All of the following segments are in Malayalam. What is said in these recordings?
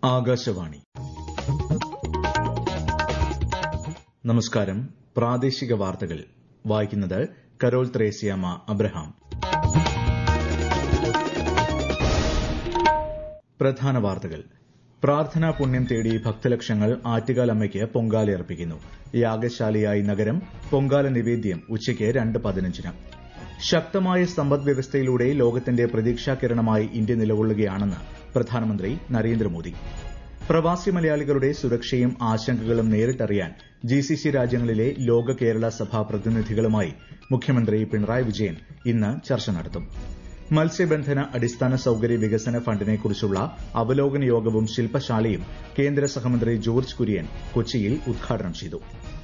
ആകാശവാണി നമസ്കാരം പ്രാദേശിക വാർത്തകൾ വായിക്കുന്നത് കരോൾ ത്രേസ്യാമ അബ്രഹാം പ്രധാന വാർത്തകൾ പ്രാർത്ഥനാ പുണ്യം തേടി ഭക്തലക്ഷങ്ങൾ ആറ്റുകാൽ അമ്മയ്ക്ക് പൊങ്കാലയർപ്പിക്കുന്നു യാഗശാലയായി നഗരം പൊങ്കാല നിവേദ്യം ഉച്ചയ്ക്ക് രണ്ട് പതിനഞ്ചിന് ശക്തമായ സമ്പദ് വ്യവസ്ഥയിലൂടെ ലോകത്തിന്റെ പ്രതീക്ഷാകിരണമായി ഇന്ത്യ നിലകൊള്ളുകയാണെന്ന് പ്രധാനമന്ത്രി നരേന്ദ്രമോദി പ്രവാസി മലയാളികളുടെ സുരക്ഷയും ആശങ്കകളും നേരിട്ടറിയാൻ ജിസിസി രാജ്യങ്ങളിലെ ലോക കേരള സഭാ പ്രതിനിധികളുമായി മുഖ്യമന്ത്രി പിണറായി വിജയൻ ഇന്ന് ചർച്ച നടത്തും മത്സ്യബന്ധന അടിസ്ഥാന സൌകര്യ വികസന ഫണ്ടിനെക്കുറിച്ചുള്ള അവലോകന യോഗവും ശില്പശാലയും കേന്ദ്ര സഹമന്ത്രി ജോർജ് കുര്യൻ കൊച്ചിയിൽ ഉദ്ഘാടനം ചെയ്തു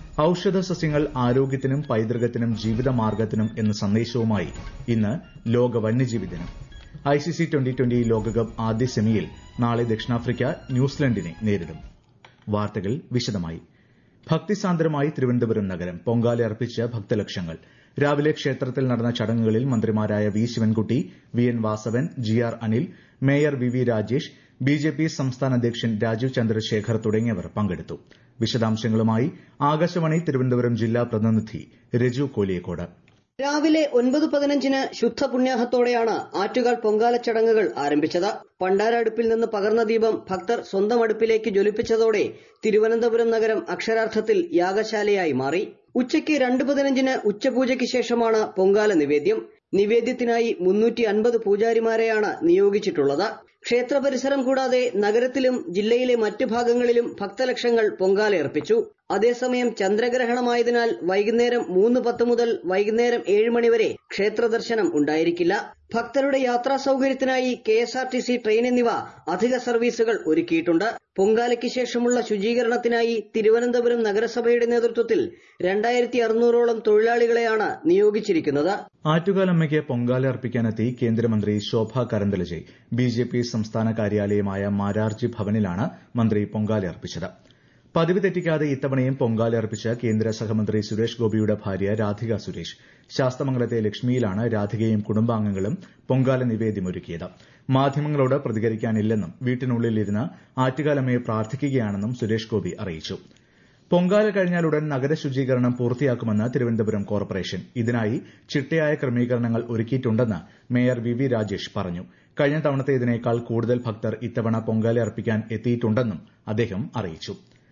ഔഷധ സസ്യങ്ങൾ ആരോഗ്യത്തിനും പൈതൃകത്തിനും ജീവിതമാർഗ്ഗത്തിനും എന്ന സന്ദേശവുമായി ഇന്ന് ലോക വന്യജീവി ദിനം ഐസിസി ട്വന്റി ട്വന്റി ലോകകപ്പ് ആദ്യ സെമിയിൽ നാളെ ദക്ഷിണാഫ്രിക്ക ന്യൂസിലൻഡിനെ നേരിടും വാർത്തകൾ വിശദമായി ഭക്തിസാന്ദ്രമായി തിരുവനന്തപുരം നഗരം പൊങ്കാല അർപ്പിച്ച് ഭക്തലക്ഷങ്ങൾ രാവിലെ ക്ഷേത്രത്തിൽ നടന്ന ചടങ്ങുകളിൽ മന്ത്രിമാരായ V Sivankutty V N Vasavan G R Anil mayor V V Rajesh BJP സംസ്ഥാന അധ്യക്ഷൻ രാജീവ് ചന്ദ്രശേഖർ തുടങ്ങിയവർ പങ്കെടുത്തു വിശദാംശങ്ങളുമായി ആകാശവാണി തിരുവനന്തപുരം ജില്ലാ പ്രതിനിധി രജു കോലിയക്കോട് രാവിലെ ഒൻപത് പതിനഞ്ചിന് ശുദ്ധ പുണ്യാഹത്തോടെയാണ് ആറ്റുകാൽ പൊങ്കാല ചടങ്ങുകൾ ആരംഭിച്ചത് പണ്ടാര അടുപ്പിൽ നിന്ന് പകർന്ന ദീപം ഭക്തർ സ്വന്തം അടുപ്പിലേക്ക് ജ്വലിപ്പിച്ചതോടെ തിരുവനന്തപുരം നഗരം അക്ഷരാർത്ഥത്തിൽ യാഗശാലയായി മാറി ഉച്ചയ്ക്ക് രണ്ട് പതിനഞ്ചിന് ഉച്ചപൂജയ്ക്ക് ശേഷമാണ് പൊങ്കാല നിവേദ്യം നിവേദ്യത്തിനായി മുന്നൂറ്റി അൻപത് പൂജാരിമാരെയാണ് നിയോഗിച്ചിട്ടുള്ളത് ക്ഷേത്ര പരിസരം കൂടാതെ നഗരത്തിലും ജില്ലയിലെ മറ്റു ഭാഗങ്ങളിലും ഭക്തലക്ഷങ്ങൾ പൊങ്കാലയർപ്പിച്ചു അതേസമയം ചന്ദ്രഗ്രഹണമായതിനാൽ വൈകുന്നേരം മൂന്ന് പത്ത് മുതൽ വൈകുന്നേരം ഏഴ് മണിവരെ ക്ഷേത്ര ദർശനം ഉണ്ടായിരിക്കില്ല ഭക്തരുടെ യാത്രാ സൌകര്യത്തിനായി K S R T C train എന്നിവ അധിക സർവീസുകൾ ഒരുക്കിയിട്ടുണ്ട് പൊങ്കാലയ്ക്ക് ശേഷമുള്ള ശുചീകരണത്തിനായി തിരുവനന്തപുരം നഗരസഭയുടെ നേതൃത്വത്തിൽ രണ്ടായിരത്തി അറുന്നൂറോളം തൊഴിലാളികളെയാണ് നിയോഗിച്ചിരിക്കുന്നത് ആറ്റുകാലമ്മയ്ക്ക് പൊങ്കാല അർപ്പിക്കാനെത്തി കേന്ദ്രമന്ത്രി ശോഭ കരന്തലജെ ബിജെപി സംസ്ഥാന കാര്യാലയമായ മാരാർജി ഭവനിലാണ് മന്ത്രി പൊങ്കാല അർപ്പിച്ചത് പതിവ് തെറ്റിക്കാതെ ഇത്തവണയും പൊങ്കാല അർപ്പിച്ച കേന്ദ്ര സഹമന്ത്രി സുരേഷ് ഗോപിയുടെ ഭാര്യ രാധിക സുരേഷ് ശാസ്തമംഗലത്തെ ലക്ഷ്മിയിലാണ് രാധികയും കുടുംബാംഗങ്ങളും പൊങ്കാല നിവേദ്യമൊരുക്കിയത് മാധ്യമങ്ങളോട് പ്രതികരിക്കാനില്ലെന്നും വീട്ടിനുള്ളിലിരുന്ന് ആറ്റുകാലമ്മയെ പ്രാർത്ഥിക്കുകയാണെന്നും സുരേഷ് ഗോപി അറിയിച്ചു പൊങ്കാല കഴിഞ്ഞാലുടൻ നഗര ശുചീകരണം പൂർത്തിയാക്കുമെന്ന് തിരുവനന്തപുരം കോർപ്പറേഷൻ ഇതിനായി ചിട്ടയായ ക്രമീകരണങ്ങൾ ഒരുക്കിയിട്ടുണ്ടെന്ന് മേയർ വി വി രാജേഷ് പറഞ്ഞു കഴിഞ്ഞ തവണത്തേതിനേക്കാൾ കൂടുതൽ ഭക്തർ ഇത്തവണ പൊങ്കാല അർപ്പിക്കാൻ എത്തിയിട്ടുണ്ടെന്നും അദ്ദേഹം അറിയിച്ചു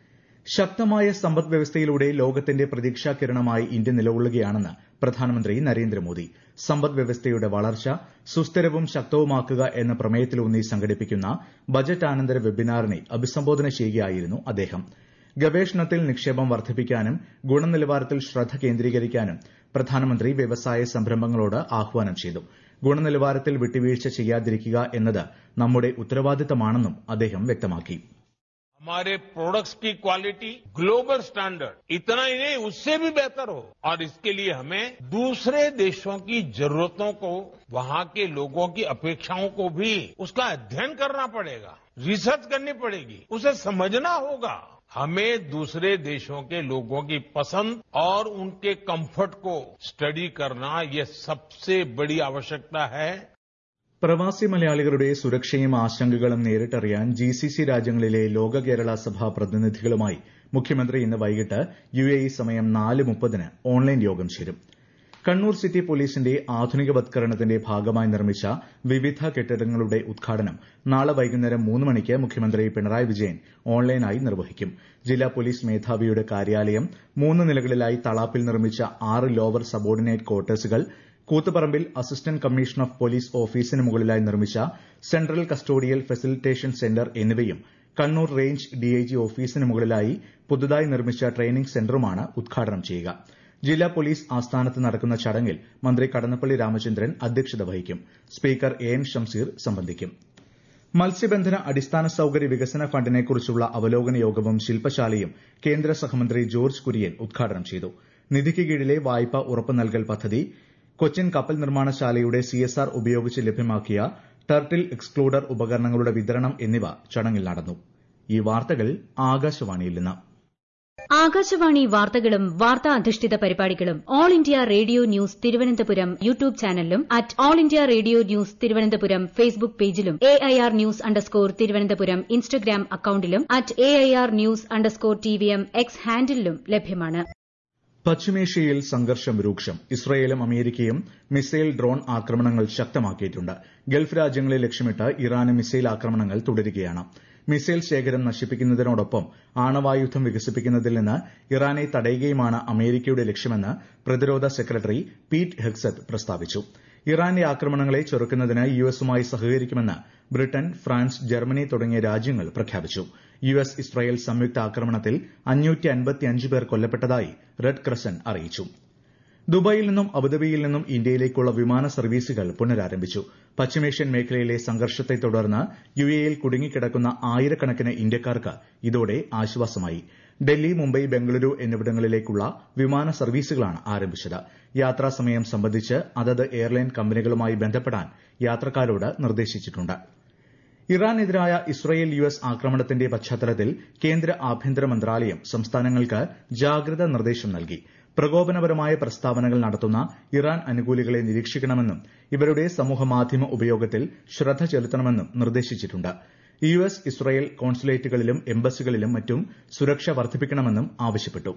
ശക്തമായ സമ്പദ് വ്യവസ്ഥയിലൂടെ ലോകത്തിന്റെ പ്രതീക്ഷാകിരണമായി ഇന്ത്യ നിലകൊള്ളുകയാണെന്ന് പ്രധാനമന്ത്രി നരേന്ദ്രമോദി സമ്പദ് വ്യവസ്ഥയുടെ വളർച്ച സുസ്ഥിരവും ശക്തവുമാക്കുക എന്ന പ്രമേയത്തിലൂന്നി സംഘടിപ്പിക്കുന്ന ബജറ്റാനന്തര വെബിനാറിനെ അഭിസംബോധന ചെയ്യുകയായിരുന്നു അദ്ദേഹം ഗവേഷണത്തിൽ നിക്ഷേപം വർദ്ധിപ്പിക്കാനും ഗുണനിലവാരത്തിൽ ശ്രദ്ധ കേന്ദ്രീകരിക്കാനും പ്രധാനമന്ത്രി വ്യവസായ സംരംഭങ്ങളോട് ആഹ്വാനം ചെയ്തു ഗുണനിലവാരത്തിൽ വിട്ടുവീഴ്ച ചെയ്യാതിരിക്കുക എന്നത് നമ്മുടെ ഉത്തരവാദിത്തമാണെന്നും അദ്ദേഹം വ്യക്തമാക്കി हमारे प्रोडक्ट्स की क्वालिटी ग्लोबल स्टैंडर्ड इतना ही नहीं उससे भी बेहतर हो और इसके लिए हमें दूसरे देशों की जरूरतों को वहां के लोगों की अपेक्षाओं को भी उसका अध्ययन करना पड़ेगा रिसर्च करनी पड़ेगी उसे समझना होगा हमें दूसरे देशों के लोगों की पसंद और उनके कंफर्ट को स्टडी करना ये सबसे बड़ी आवश्यकता है പ്രവാസി മലയാളികളുടെ സുരക്ഷയും ആശങ്കകളും നേരിട്ടറിയാൻ ജിസിസി രാജ്യങ്ങളിലെ ലോക കേരള സഭാ പ്രതിനിധികളുമായി മുഖ്യമന്ത്രി ഇന്ന് വൈകിട്ട് യുഎഇ സമയം നാല് മുപ്പതിന് ഓൺലൈൻ യോഗം ചേരും കണ്ണൂർ സിറ്റി പോലീസിന്റെ ആധുനികവത്കരണത്തിന്റെ ഭാഗമായി നിർമ്മിച്ച വിവിധ കെട്ടിടങ്ങളുടെ ഉദ്ഘാടനം നാളെ വൈകുന്നേരം മൂന്ന് മണിക്ക് മുഖ്യമന്ത്രി പിണറായി വിജയൻ ഓൺലൈനായി നിർവഹിക്കും ജില്ലാ പോലീസ് മേധാവിയുടെ കാര്യാലയം മൂന്ന് നിലകളിലായി തളാപ്പിൽ നിർമ്മിച്ച ആറ് ലോവർ സബോർഡിനേറ്റ് ക്വാർട്ടേഴ്സുകൾ കൂത്തുപറമ്പിൽ അസിസ്റ്റന്റ് കമ്മീഷണർ ഓഫ് പോലീസ് ഓഫീസിന് മുകളിലായി നിർമ്മിച്ച സെൻട്രൽ കസ്റ്റോഡിയൽ ഫെസിലിറ്റേഷൻ സെന്റർ എന്നിവയും കണ്ണൂർ റേഞ്ച് ഡിഐജി ഓഫീസിന് മുകളിലായി പുതുതായി നിർമ്മിച്ച ട്രെയിനിംഗ് സെന്ററുമാണ് ഉദ്ഘാടനം ചെയ്യുക ജില്ലാ പോലീസ് ആസ്ഥാനത്ത് നടക്കുന്ന ചടങ്ങിൽ മന്ത്രി കടന്നപ്പള്ളി രാമചന്ദ്രൻ അധ്യക്ഷത വഹിക്കും സ്പീക്കർ എ എൻ ഷംസീർ സംബന്ധിക്കും മത്സ്യബന്ധന അടിസ്ഥാന സൌകര്യ വികസന ഫണ്ടിനെക്കുറിച്ചുള്ള അവലോകന യോഗവും ശില്പശാലയും കേന്ദ്ര സഹമന്ത്രി ജോർജ് കുര്യൻ ഉദ്ഘാടനം ചെയ്തു നിധിക്ക് കീഴിലെ വായ്പ ഉറപ്പു നൽകൽ പദ്ധതി കൊച്ചിൻ കപ്പൽ നിർമ്മാണശാലയുടെ സിഎസ്ആർ ഉപയോഗിച്ച് ലഭ്യമാക്കിയ ടർട്ടിൽ എക്സ്ക്ലൂഡർ ഉപകരണങ്ങളുടെ വിതരണം എന്നിവ ചടങ്ങിൽ നടന്നു ഈ വാർത്തകൾ ആകാശവാണിയിൽ നിന്ന് ആകാശവാണി വാർത്തകളും വാർത്താ അധിഷ്ഠിത പരിപാടികളും all India radio news Thiruvananthapuram YouTube ചാനലിലും at all India radio news Thiruvananthapuram Facebook പേജിലും A I R news underscore Thiruvananthapuram Instagram അക്കൌണ്ടിലും at A I R news underscore T V M X ഹാൻഡിലും ലഭ്യമാണ് പശ്ചിമേഷ്യയിൽ സംഘർഷം രൂക്ഷം ഇസ്രയേലും അമേരിക്കയും മിസൈൽ ഡ്രോൺ ആക്രമണങ്ങൾ ശക്തമാക്കിയിട്ടുണ്ട് ഗൾഫ് രാജ്യങ്ങളെ ലക്ഷ്യമിട്ട് ഇറാന് മിസൈൽ ആക്രമണങ്ങൾ തുടരുകയാണ് മിസൈൽ ശേഖരം നശിപ്പിക്കുന്നതിനോടൊപ്പം ആണവായുധം വികസിപ്പിക്കുന്നതിൽ നിന്ന് ഇറാനെ തടയുകയുമാണ് അമേരിക്കയുടെ ലക്ഷ്യമെന്ന് പ്രതിരോധ സെക്രട്ടറി പീറ്റ് ഹെഗ്സത്ത് പ്രസ്താവിച്ചു ഇറാന്റെ ആക്രമണങ്ങളെ ചെറുക്കുന്നതിന് യുഎസുമായി സഹകരിക്കുമെന്ന് ബ്രിട്ടൻ ഫ്രാൻസ് ജർമ്മനി തുടങ്ങിയ രാജ്യങ്ങൾ പ്രഖ്യാപിച്ചു യുഎസ് ഇസ്രായേൽ സംയുക്ത ആക്രമണത്തിൽ പേർ കൊല്ലപ്പെട്ടതായി റെഡ് ക്രസന്റ് അറിയിച്ചു ദുബായിൽ നിന്നും അബുദാബിയിൽ നിന്നും ഇന്ത്യയിലേക്കുള്ള വിമാന സർവീസുകൾ പുനരാരംഭിച്ചു പശ്ചിമേഷ്യൻ മേഖലയിലെ സംഘർഷത്തെ തുടർന്ന് യുഎഇയിൽ കുടുങ്ങിക്കിടക്കുന്ന ആയിരക്കണക്കിന് ഇന്ത്യക്കാർക്ക് ഇതോടെ ആശ്വാസമായി ഡൽഹി മുംബൈ ബംഗളൂരു എന്നിവിടങ്ങളിലേക്കുള്ള വിമാന സർവീസുകളാണ് ആരംഭിച്ചത് യാത്രാസമയം സംബന്ധിച്ച് അതത് എയർലൈൻ കമ്പനികളുമായി ബന്ധപ്പെടാൻ യാത്രക്കാരോട് നിർദ്ദേശിച്ചിട്ടുണ്ട് ഇറാനെതിരായ ഇസ്രയേൽ യുഎസ് ആക്രമണത്തിന്റെ പശ്ചാത്തലത്തിൽ കേന്ദ്ര ആഭ്യന്തര മന്ത്രാലയം സംസ്ഥാനങ്ങൾക്ക് ജാഗ്രതാ നിർദ്ദേശം നൽകി പ്രകോപനപരമായ പ്രസ്താവനകൾ നടത്തുന്ന ഇറാൻ അനുകൂലികളെ നിരീക്ഷിക്കണമെന്നും ഇവരുടെ സമൂഹമാധ്യമ ഉപയോഗത്തിൽ ശ്രദ്ധ ചെലുത്തണമെന്നും നിർദ്ദേശിച്ചിട്ടുണ്ട് യുഎസ് ഇസ്രയേൽ കോൺസുലേറ്റുകളിലും എംബസികളിലും മറ്റും സുരക്ഷ വർദ്ധിപ്പിക്കണമെന്നും ആവശ്യപ്പെട്ടു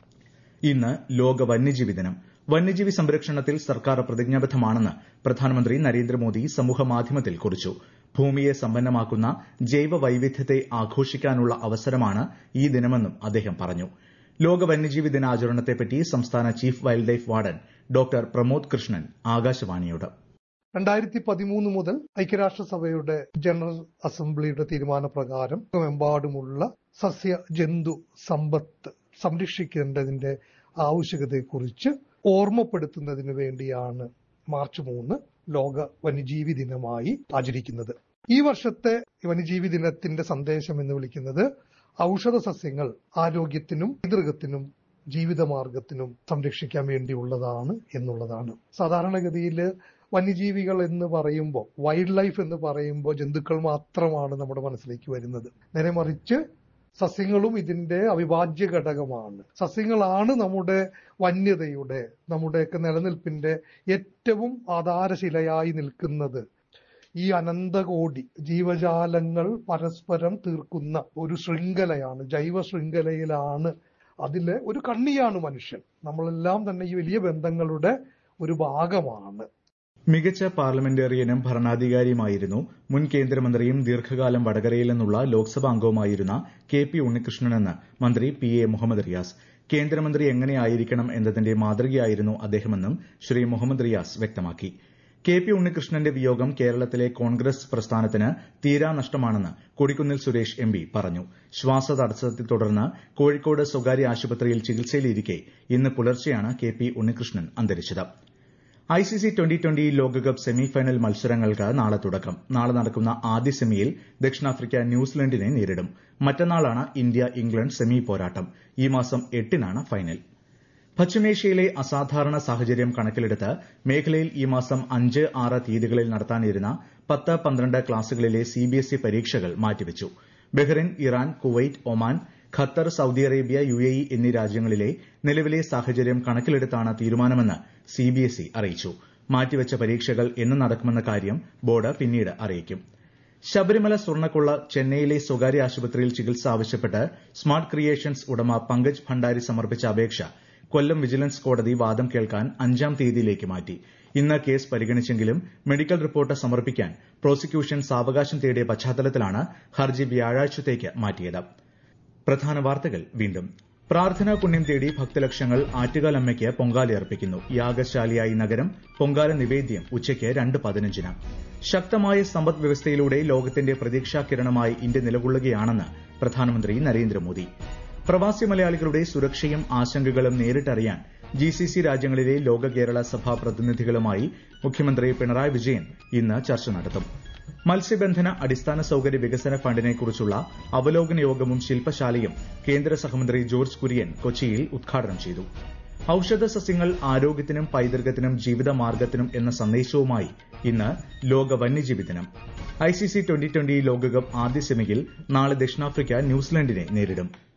ഇന്ന് ലോക വന്യജീവി ദിനം വന്യജീവി സംരക്ഷണത്തിൽ സർക്കാർ പ്രതിജ്ഞാബദ്ധമാണെന്ന് പ്രധാനമന്ത്രി നരേന്ദ്രമോദി സമൂഹമാധ്യമത്തിൽ കുറിച്ചു ഭൂമിയെ സമ്പന്നമാക്കുന്ന ജൈവ വൈവിധ്യത്തെ ആഘോഷിക്കാനുള്ള അവസരമാണ് ഈ ദിനമെന്നും അദ്ദേഹം പറഞ്ഞു ലോക വന്യജീവി ദിനാചരണത്തെപ്പറ്റി സംസ്ഥാന chief wildlife warden doctor Pramod Krishnan ആകാശവാണിയോട് രണ്ടായിരത്തി പതിമൂന്ന് മുതൽ ഐക്യരാഷ്ട്രസഭയുടെ ജനറൽ അസംബ്ലിയുടെ തീരുമാനപ്രകാരം എമ്പാടുമുള്ള സസ്യ ജന്തു സമ്പത്ത് സംരക്ഷിക്കേണ്ടതിന്റെ ആവശ്യകതയെക്കുറിച്ച് ഓർമ്മപ്പെടുത്തുന്നതിന് വേണ്ടിയാണ് മാർച്ച് മൂന്ന് ലോക വന്യജീവി ദിനമായി ആചരിക്കുന്നത് ഈ വർഷത്തെ വന്യജീവി ദിനത്തിന്റെ സന്ദേശം എന്ന് വിളിക്കുന്നത് ഔഷധ സസ്യങ്ങൾ ആരോഗ്യത്തിനും പിതൃകത്തിനും ജീവിതമാർഗത്തിനും സംരക്ഷിക്കാൻ വേണ്ടിയുള്ളതാണ് എന്നുള്ളതാണ് സാധാരണഗതിയിൽ വന്യജീവികൾ എന്ന് പറയുമ്പോൾ വൈൽഡ് ലൈഫ് എന്ന് പറയുമ്പോൾ ജന്തുക്കൾ മാത്രമാണ് നമ്മുടെ മനസ്സിലേക്ക് വരുന്നത് നേരെ മറിച്ച് സസ്യങ്ങളും ഇതിന്റെ അവിഭാജ്യ ഘടകമാണ് സസ്യങ്ങളാണ് നമ്മുടെ വന്യതയുടെ നമ്മുടെയൊക്കെ നിലനിൽപ്പിന്റെ ഏറ്റവും ആധാരശിലയായി നിൽക്കുന്നത് ഈ അനന്തകോടി ജീവജാലങ്ങൾ പരസ്പരം തീർക്കുന്ന ഒരു ശൃംഖലയാണ് ജൈവ ശൃംഖലയിലാണ് അതിലെ ഒരു കണ്ണിയാണ് മനുഷ്യൻ നമ്മളെല്ലാം തന്നെ ഈ വലിയ ബന്ധങ്ങളുടെ ഒരു ഭാഗമാണ് മികച്ച പാർലമെന്റേറിയനും ഭരണാധികാരിയുമായിരുന്നു മുൻ കേന്ദ്രമന്ത്രിയും ദീർഘകാലം വടകരയിൽ നിന്നുള്ള ലോക്സഭാ അംഗവുമായിരുന്ന കെ പി ഉണ്ണികൃഷ്ണനെന്ന് മന്ത്രി പി എ മുഹമ്മദ് റിയാസ് കേന്ദ്രമന്ത്രി എങ്ങനെയായിരിക്കണം എന്നതിന്റെ മാതൃകയായിരുന്നു അദ്ദേഹമെന്നും ശ്രീ മുഹമ്മദ് റിയാസ് വ്യക്തമാക്കി കെ പി ഉണ്ണികൃഷ്ണന്റെ വിയോഗം കേരളത്തിലെ കോൺഗ്രസ് പ്രസ്ഥാനത്തിന് തീരാനഷ്ടമാണെന്ന് കൊടിക്കുന്നിൽ സുരേഷ് എം പി പറഞ്ഞു ശ്വാസതടസ്സത്തെ തുടർന്ന് കോഴിക്കോട് സ്വകാര്യ ആശുപത്രിയിൽ ചികിത്സയിലിരിക്കെ ഇന്ന് പുലർച്ചെയാണ് കെ പി ഉണ്ണികൃഷ്ണൻ അന്തരിച്ചത് ഐസിസി ട്വന്റി ട്വന്റി ലോകകപ്പ് സെമിഫൈനൽ മത്സരങ്ങൾക്ക് നാളെ തുടക്കം നാളെ നടക്കുന്ന ആദ്യ സെമിയിൽ ദക്ഷിണാഫ്രിക്ക ന്യൂസിലൻഡിനെ നേരിടും മറ്റന്നാളാണ് ഇന്ത്യ ഇംഗ്ലണ്ട് സെമി പോരാട്ടം ഈ മാസം എട്ടിനാണ് ഫൈനൽ പശ്ചിമേഷ്യയിലെ അസാധാരണ സാഹചര്യം കണക്കിലെടുത്ത് മേഖലയിൽ ഈ മാസം അഞ്ച് ആറ് തീയതികളിൽ നടത്താനിരുന്ന പത്ത് പന്ത്രണ്ട് ക്ലാസുകളിലെ സിബിഎസ്ഇ പരീക്ഷകൾ മാറ്റിവച്ചു Bahrain Iran Kuwait Oman Qatar Saudi Arabia UAE എന്നീ രാജ്യങ്ങളിലെ നിലവിലെ സാഹചര്യം കണക്കിലെടുത്താണ് തീരുമാനമെന്ന് സിബിഎസ്ഇ അറിയിച്ചു മാറ്റിവച്ച പരീക്ഷകൾ എന്ന് നടക്കുമെന്ന കാര്യം ബോർഡ് പിന്നീട് അറിയിക്കും ശബരിമല സ്വർണ്ണക്കൊള്ള ചെന്നൈയിലെ സ്വകാര്യ ആശുപത്രിയിൽ ചികിത്സ ആവശ്യപ്പെട്ട് സ്മാർട്ട് ക്രിയേഷൻസ് ഉടമ പങ്കജ് ഭണ്ഡാരി സമർപ്പിച്ച അപേക്ഷ കൊല്ലം വിജിലൻസ് കോടതി വാദം കേൾക്കാൻ അഞ്ചാം തീയതിയിലേക്ക് മാറ്റി ഇന്ന് കേസ് പരിഗണിച്ചെങ്കിലും മെഡിക്കൽ റിപ്പോർട്ട് സമർപ്പിക്കാൻ പ്രോസിക്യൂഷൻ സാവകാശം തേടിയ പശ്ചാത്തലത്തിലാണ് ഹർജി വ്യാഴാഴ്ചത്തേക്ക് മാറ്റിയത് പ്രധാന വാർത്തകൾ വീണ്ടും പ്രാർത്ഥനാ പുണ്യം തേടി ഭക്തലക്ഷങ്ങൾ ആറ്റുകാലമ്മയ്ക്ക് പൊങ്കാലയർപ്പിക്കുന്നു യാഗശാലിയായി നഗരം പൊങ്കാല നിവേദ്യം ഉച്ചയ്ക്ക് രണ്ട് പതിനഞ്ചിന് ശക്തമായ സമ്പദ് വ്യവസ്ഥയിലൂടെ ലോകത്തിന്റെ പ്രതീക്ഷാകിരണമായി ഇന്ത്യ നിലകൊള്ളുകയാണെന്ന് പ്രധാനമന്ത്രി നരേന്ദ്രമോദി പ്രവാസി മലയാളികളുടെ സുരക്ഷയും ആശങ്കകളും നേരിട്ടറിയാൻ ജിസിസി രാജ്യങ്ങളിലെ ലോക കേരള സഭാ പ്രതിനിധികളുമായി മുഖ്യമന്ത്രി പിണറായി വിജയൻ ഇന്ന് ചർച്ച നടത്തും മത്സ്യബന്ധന അടിസ്ഥാന സൌകര്യ വികസന ഫണ്ടിനെക്കുറിച്ചുള്ള അവലോകന യോഗവും ശില്പശാലയും കേന്ദ്ര സഹമന്ത്രി ജോർജ് കുര്യൻ കൊച്ചിയിൽ ഉദ്ഘാടനം ചെയ്തു ഔഷധ സസ്യങ്ങൾ ആരോഗ്യത്തിനും പൈതൃകത്തിനും ജീവിതമാർഗത്തിനും എന്ന സന്ദേശവുമായി ഇന്ന് ലോക വന്യജീവി ദിനം ഐസിസി ട്വന്റി ട്വന്റി ലോകകപ്പ് ആദ്യ സെമിയിൽ നാളെ ദക്ഷിണാഫ്രിക്ക ന്യൂസിലൻഡിനെ നേരിടും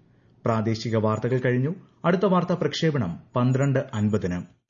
പ്രാദേശിക വാർത്തകൾ കഴിഞ്ഞു അടുത്ത വാർത്താ പ്രക്ഷേപണം പന്ത്രണ്ട് അൻപതിന്